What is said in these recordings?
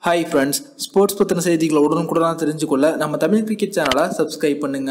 hi friends sports பற்றின செய்திகளை உடனுக்குடனாக தெரிஞ்சுக்கொள்ள நம்ம தமிழ் கிரிக்கெட் சேனலை சப்ஸ்கிரைப் பண்ணுங்க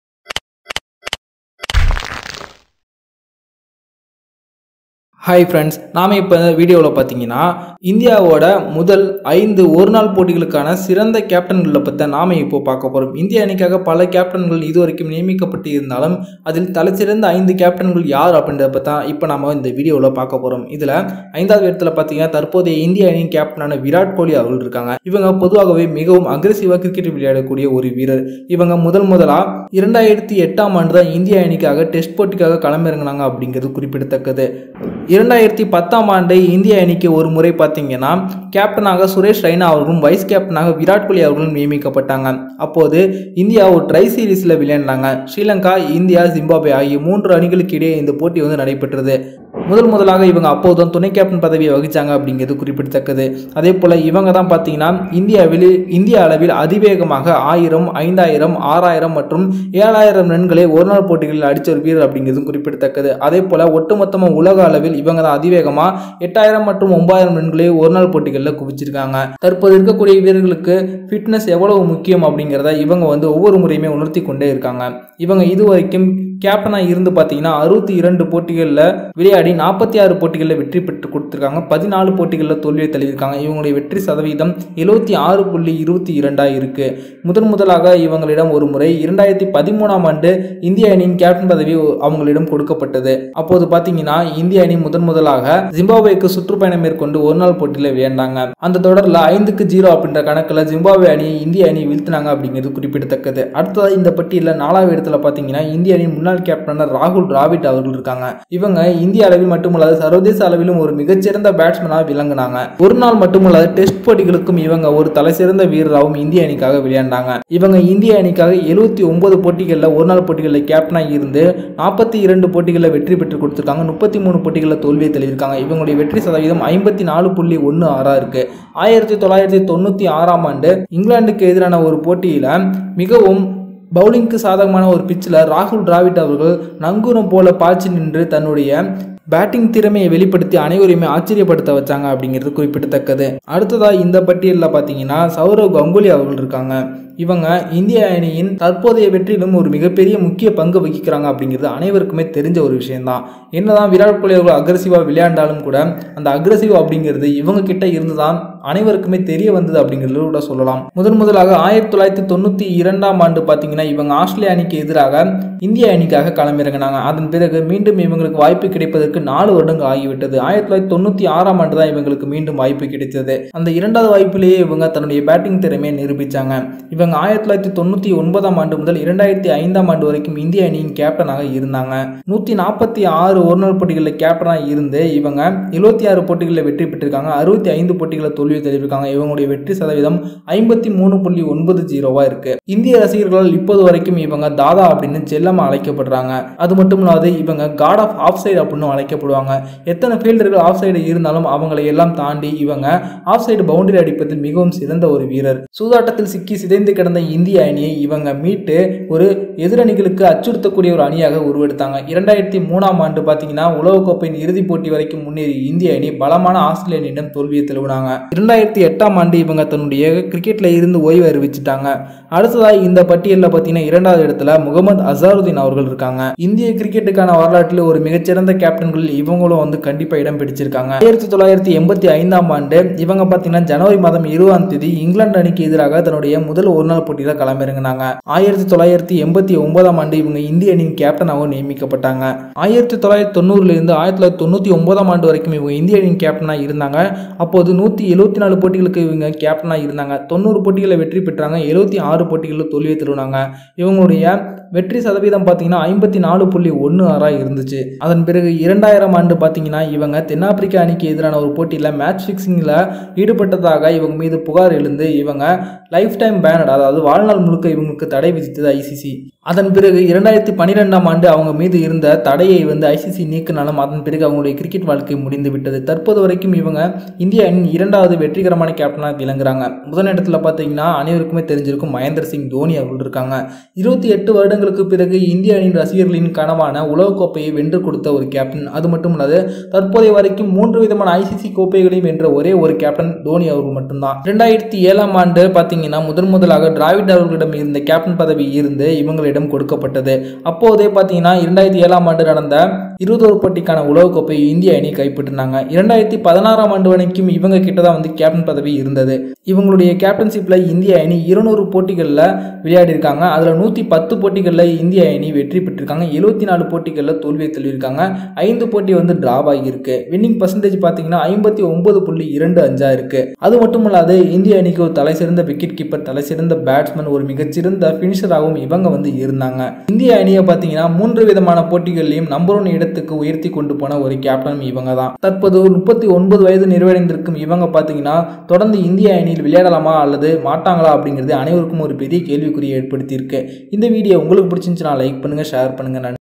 ஹாய் ஃப்ரெண்ட்ஸ் நாம் இப்போ வீடியோவில் பார்த்தீங்கன்னா இந்தியாவோட முதல் ஐந்து ஒரு நாள் போட்டிகளுக்கான சிறந்த கேப்டன்களை பற்றி நாம் இப்போ பார்க்க போகிறோம் இந்திய அணிக்காக பல கேப்டன்கள் இதுவரைக்கும் நியமிக்கப்பட்டு இருந்தாலும் அதில் தலைச்சிறந்த ஐந்து கேப்டன்கள் யார் அப்படின்றத பற்றி தான் இப்போ நாம் இந்த வீடியோவில் பார்க்க போகிறோம் இதில் ஐந்தாவது இடத்துல பார்த்தீங்கன்னா தற்போதைய இந்திய அணியின் கேப்டனான விராட் கோலி அவர்கள் இருக்காங்க இவங்க பொதுவாகவே மிகவும் அக்ரெசிவாக கிரிக்கெட் விளையாடக்கூடிய ஒரு வீரர் இவங்க முதல் முதலாக இரண்டாயிரத்தி எட்டாம் ஆண்டு தான் இந்திய அணிக்காக டெஸ்ட் போட்டிக்காக களமிறங்கினாங்க அப்படிங்கிறது குறிப்பிடத்தக்கது இரண்டாயிரத்தி பத்தாம் ஆண்டு இந்திய அணிக்கு ஒரு முறை பார்த்தீங்கன்னா கேப்டனாக சுரேஷ் ரெய்னா அவர்களும் வைஸ் கேப்டனாக விராட் கோலி அவர்களும் நியமிக்கப்பட்டாங்க அப்போது இந்தியா ஒரு ட்ரை சீரீஸில் விளையாண்டாங்க ஸ்ரீலங்கா இந்தியா ஜிம்பாப்வே ஆகிய மூன்று அணிகளுக்கு இடையே இந்த போட்டி வந்து நடைபெற்றது முதல் முதலாக இவங்க அப்போதுதான் துணை கேப்டன் பதவியை வகிச்சாங்க அப்படிங்கிறது குறிப்பிடத்தக்கது அதே போல் இவங்க தான் பார்த்தீங்கன்னா இந்தியாவில் இந்திய அளவில் அதிவேகமாக ஆயிரம் ஐந்தாயிரம் ஆறாயிரம் மற்றும் ஏழாயிரம் ரன்களை ஒரு நாள் போட்டிகளில் அடித்த ஒரு வீரர் அப்படிங்கிறதும் குறிப்பிடத்தக்கது அதே போல் ஒட்டுமொத்தமாக உலக அளவில் இவங்க தான் அதிவேகமாக எட்டாயிரம் மற்றும் ஒன்பதாயிரம் ரன்களை ஒரு நாள் போட்டிகளில் குவிச்சிருக்காங்க தற்போது இருக்கக்கூடிய வீரர்களுக்கு ஃபிட்னஸ் எவ்வளவு முக்கியம் அப்படிங்கிறத இவங்க வந்து ஒவ்வொரு முறையுமே உணர்த்தி கொண்டே இருக்காங்க இவங்க இதுவரைக்கும் கேப்டனாக இருந்து பார்த்தீங்கன்னா அறுபத்தி இரண்டு போட்டிகளில் விளையாடி நாற்பத்தி ஆறு போட்டிகளில் வெற்றி பெற்று கொடுத்துருக்காங்க பதினாலு போட்டிகளில் தோல்வியை தள்ளியிருக்காங்க இவங்களுடைய வெற்றி சதவீதம் எழுபத்தி ஆறு புள்ளி இருபத்தி இரண்டாக இருக்கு முதன் முதலாக இவங்களிடம் ஒரு முறை இரண்டாயிரத்தி பதிமூணாம் ஆண்டு இந்திய அணியின் கேப்டன் பதவி அவங்களிடம் கொடுக்கப்பட்டது அப்போது பார்த்தீங்கன்னா இந்திய அணி முதன் முதலாக ஜிம்பாப்வேக்கு சுற்றுப்பயணம் மேற்கொண்டு ஒரு நாள் போட்டியில் விளையாண்டாங்க அந்த தொடரில் ஐந்துக்கு ஜீரோ அப்படின்ற கணக்கில் ஜிம்பாப்வே அணி இந்திய அணி வீழ்த்தினாங்க அப்படிங்கிறது குறிப்பிடத்தக்கது அடுத்ததாக இந்த பட்டியலில் நாலாவது இடத்துல பார்த்தீங்கன்னா இந்திய அணியின் முன்னாள் கேப்டனான ராகுல் டிராவிட் அவர்கள் இருக்காங்க இவங்க இந்திய அளவில் மட்டுமல்லாது சர்வதேச அளவிலும் ஒரு மிகச்சிறந்த பேட்ஸ்மேனாக விளங்கினாங்க ஒரு நாள் மட்டுமல்லாது டெஸ்ட் போட்டிகளுக்கும் இவங்க ஒரு தலைசிறந்த வீரராகவும் இந்திய அணிக்காக விளையாண்டாங்க இவங்க இந்திய அணிக்காக எழுபத்தி ஒன்பது போட்டிகளில் ஒரு நாள் போட்டிகளில் கேப்டனாக இருந்து நாற்பத்தி இரண்டு போட்டிகளில் வெற்றி பெற்று கொடுத்துருக்காங்க முப்பத்தி மூணு போட்டிகளில் தோல்வியை தள்ளியிருக்காங்க இவங்களுடைய வெற்றி சதவீதம் ஐம்பத்தி நாலு புள்ளி ஒன்று ஆறா இருக்கு ஆயிரத்தி தொள்ளாயிரத்தி தொண்ணூற்றி ஆறாம் ஆண்டு இங்கிலாந்துக்கு எதிரான ஒரு போட்டியில் மிகவும் பவுலிங்க்கு சாதகமான ஒரு பிச்சில் ராகுல் டிராவிட் அவர்கள் நங்கூரம் போல பாய்ச்சி நின்று தன்னுடைய பேட்டிங் திறமையை வெளிப்படுத்தி அனைவரையுமே ஆச்சரியப்படுத்த வச்சாங்க அப்படிங்கிறது குறிப்பிடத்தக்கது அடுத்ததாக இந்த பட்டியலில் பார்த்தீங்கன்னா சௌரவ் கங்குலி அவர்கள் இருக்காங்க இவங்க இந்திய அணியின் தற்போதைய வெற்றியிலும் ஒரு மிகப்பெரிய முக்கிய பங்கு வகிக்கிறாங்க அப்படிங்கிறது அனைவருக்குமே தெரிஞ்ச ஒரு விஷயம்தான் என்னதான் விராட் கோலி அவர்கள் அக்ரஸிவாக விளையாண்டாலும் கூட அந்த அக்ரஸிவ் அப்படிங்கிறது இவங்க கிட்ட இருந்து தான் அனைவருக்குமே தெரிய வந்தது அப்படிங்கிறது கூட சொல்லலாம் முதன் முதலாக ஆயிரத்தி தொள்ளாயிரத்தி தொண்ணூற்றி இரண்டாம் ஆண்டு பார்த்தீங்கன்னா இவங்க ஆஸ்திரேலிய அணிக்கு எதிராக இந்திய அணிக்காக களமிறங்கினாங்க அதன் பிறகு மீண்டும் இவங்களுக்கு வாய்ப்பு கிடைப்பதற்கு நாலு வருடங்கள் ஆகிவிட்டது ஆயிரத்தி தொள்ளாயிரத்தி தொண்ணூற்றி ஆறாம் ஆண்டு தான் இவங்களுக்கு மீண்டும் வாய்ப்பு கிடைத்தது அந்த இரண்டாவது வாய்ப்பிலேயே இவங்க தன்னுடைய பேட்டிங் திறமையை நிரூபித்தாங்க இவங்க ஆயிரத்தி தொள்ளாயிரத்தி தொண்ணூற்றி ஒன்பதாம் ஆண்டு முதல் இரண்டாயிரத்தி ஐந்தாம் ஆண்டு வரைக்கும் இந்திய அணியின் கேப்டனாக இருந்தாங்க நூற்றி நாற்பத்தி ஆறு ஒருநாள் போட்டிகளில் கேப்டனாக இருந்து இவங்க எழுபத்தி ஆறு போட்டிகளில் வெற்றி பெற்றிருக்காங்க அறுபத்தி ஐந்து போட்டிகளில் தோல்வி தெரிவிக்காங்க இவங்களுடைய வெற்றி சதவீதம் ஐம்பத்தி மூணு புள்ளி ஒன்பது ஜீரோவா இருக்கு இந்திய ரசிகர்களால் இப்போது வரைக்கும் இவங்க தாதா அப்படின்னு செல்லமா அழைக்கப்படுறாங்க அது மட்டும் இல்லாது இவங்க காட் ஆஃப் ஆஃப் சைடு அப்படின்னு அழைக்கப்படுவாங்க எத்தனை ஃபீல்டர்கள் ஆஃப் சைடு இருந்தாலும் அவங்களை எல்லாம் தாண்டி இவங்க ஆஃப் சைடு பவுண்டரி அடிப்பதில் மிகவும் சிறந்த ஒரு வீரர் சூதாட்டத்தில் சிக்கி சிதைந்து கிடந்த இந்திய அணியை இவங்க மீட்டு ஒரு எதிரணிகளுக்கு அச்சுறுத்தக்கூடிய ஒரு அணியாக உருவெடுத்தாங்க இரண்டாயிரத்தி மூணாம் ஆண்டு பார்த்தீங்கன்னா உலகக்கோப்பையின் இறுதிப் போட்டி வரைக்கும் முன்னேறி இந்திய அணி பலமான ஆஸ்திரேலிய அணியிடம் தோல்வியை தழுவினாங்க இரண்டாயிரத்தி எட்டாம் ஆண்டு இவங்க தன்னுடைய கிரிக்கெட்ல இருந்து ஓய்வு அறிவிச்சிட்டாங்க அடுத்ததாக இந்த பட்டியலில் பார்த்தீங்கன்னா இரண்டாவது இடத்துல முகமது அசாருதீன் அவர்கள் இருக்காங்க இந்திய கிரிக்கெட்டுக்கான வரலாற்றில் ஒரு மிகச்சிறந்த கேப்டன்களில் இவங்களும் வந்து கண்டிப்பாக இடம் பிடிச்சிருக்காங்க ஆயிரத்தி தொள்ளாயிரத்தி எண்பத்தி ஐந்தாம் ஆண்டு இவங்க பார்த்தீங்கன்னா ஜனவரி மாதம் இருபதாம் தேதி இங்கிலாந்து அணிக்கு எதிராக தன்னுடைய முதல் ஒரு நாள் போட்டியில் களமிறங்கினாங்க ஆயிரத்தி தொள்ளாயிரத்தி எண்பத்தி ஒன்பதாம் ஆண்டு இவங்க இந்திய அணியின் கேப்டனாகவும் நியமிக்கப்பட்டாங்க ஆயிரத்தி தொள்ளாயிரத்தி தொண்ணூறுல இருந்து ஆயிரத்தி தொள்ளாயிரத்தி தொண்ணூற்றி ஒன்பதாம் ஆண்டு வரைக்கும் இவங்க இந்திய அணியின் கேப்டனாக இருந்தாங்க அப்போது நூற்றி எழுபத்தி நாலு போட்டிகளுக்கு இவங்க கேப்டனாக இருந்தாங்க தொண்ணூறு போட்டிகளில் வெற்றி பெற்றாங்க எழுபத்தி ஆறு போட்டிகளில் தோல்வியை தருவாங்க இவங்களுடைய வெற்றி சதவீதம் பார்த்தீங்கன்னா ஐம்பத்தி நாலு புள்ளி ஒன்று ஆறாக இருந்துச்சு அதன் பிறகு இரண்டாயிரம் ஆண்டு பார்த்தீங்கன்னா இவங்க தென்னாப்பிரிக்கா அணிக்கு எதிரான ஒரு போட்டியில் மேட்ச் ஃபிக்ஸிங்கில் ஈடுபட்டதாக இவங்க மீது புகார் எழுந்து இவங்க லைஃப் டைம் பேனட் அதாவது வாழ்நாள் முழுக்க இவங்களுக்கு தடை விதித்தது ஐசிசி அதன் பிறகு இரண்டாயிரத்தி பன்னிரெண்டாம் ஆண்டு அவங்க மீது இருந்த தடையை வந்து ஐசிசி நீக்கினாலும் அதன் பிறகு அவங்களுடைய கிரிக்கெட் வாழ்க்கை முடிந்து விட்டது தற்போது வரைக்கும் இவங்க இந்திய அணியின் இரண்டாவது வெற்றிகரமான கேப்டனாக விளங்குறாங்க முதலிடத்துல பார்த்தீங்கன்னா அனைவருக்குமே தெரிஞ்சிருக்கும் மகேந்திர சிங் தோனி அவர்கள் இருக்காங்க இருபத்தி எட்டு வருடங்களுக்கு பிறகு இந்திய அணியின் ரசிகர்களின் கனவான உலகக்கோப்பையை வென்று கொடுத்த ஒரு கேப்டன் அது மட்டும் இல்லாது தற்போதைய வரைக்கும் மூன்று விதமான ஐசிசி கோப்பைகளையும் வென்ற ஒரே ஒரு கேப்டன் தோனி அவர்கள் மட்டும்தான் இரண்டாயிரத்தி ஏழாம் ஆண்டு பார்த்தீங்கன்னா முதன் முதலாக டிராவிட் அவர்களிடம் இருந்த கேப்டன் பதவி இருந்து இவங்களிடம் கொடுக்கப்பட்டது அப்போதே பார்த்தீங்கன்னா இரண்டாயிரத்தி ஏழாம் ஆண்டு நடந்த இருபதோரு போட்டிக்கான உலகக்கோப்பை இந்திய அணி கைப்பற்றினாங்க இரண்டாயிரத்தி பதினாறாம் ஆண்டு வரைக்கும் இவங்க கிட்ட தான் வந்து கேப்டன் பதவி இருந்தது இவங்களுடைய கேப்டன்ஷிப்பில் இந்திய அணி இருநூறு போட்டிகளில் விளையாடி இருக்காங்க அதில் நூற்றி பத்து போட்டிகளில் இந்திய அணி வெற்றி பெற்றிருக்காங்க எழுபத்தி நாலு போட்டிகளில் தோல்வியை தள்ளியிருக்காங்க ஐந்து போட்டி வந்து டிராப் ஆகியிருக்கு வின்னிங் பர்சன்டேஜ் பார்த்தீங்கன்னா ஐம்பத்தி ஒன்பது புள்ளி இரண்டு அஞ்சா இருக்கு அது மட்டும் இல்லாது இந்திய அணிக்கு ஒரு தலை சிறந்த விக்கெட் கீப்பர் தலை சிறந்த பேட்ஸ்மேன் ஒரு மிகச்சிறந்த ஃபினிஷராகவும் இவங்க வந்து இருந்தாங்க இந்திய அணியை பார்த்தீங்கன்னா மூன்று விதமான போட்டிகள்லையும் நம்பர் ஒன் இடத்துக்கு உயர்த்தி கொண்டு போன ஒரு கேப்டன் இவங்க தான் தற்போது முப்பத்தி ஒன்பது வயது நிறைவடைந்திருக்கும் இவங்க பார்த்தீங்கன்னா தொடர்ந்து இந்திய அணியில் விளையாடலாமா அல்லது மாட்டாங்களா அப்படிங்கிறது அனைவருக்கும் ஒரு பெரிய கேள்விக்குறியை ஏற்படுத்தியிருக்கு இந்த வீடியோ உங்களுக்கு பிடிச்சிருந்துச்சுன்னா லைக் பண்ணுங்க ஷேர் பண்ணுங்க நன்றி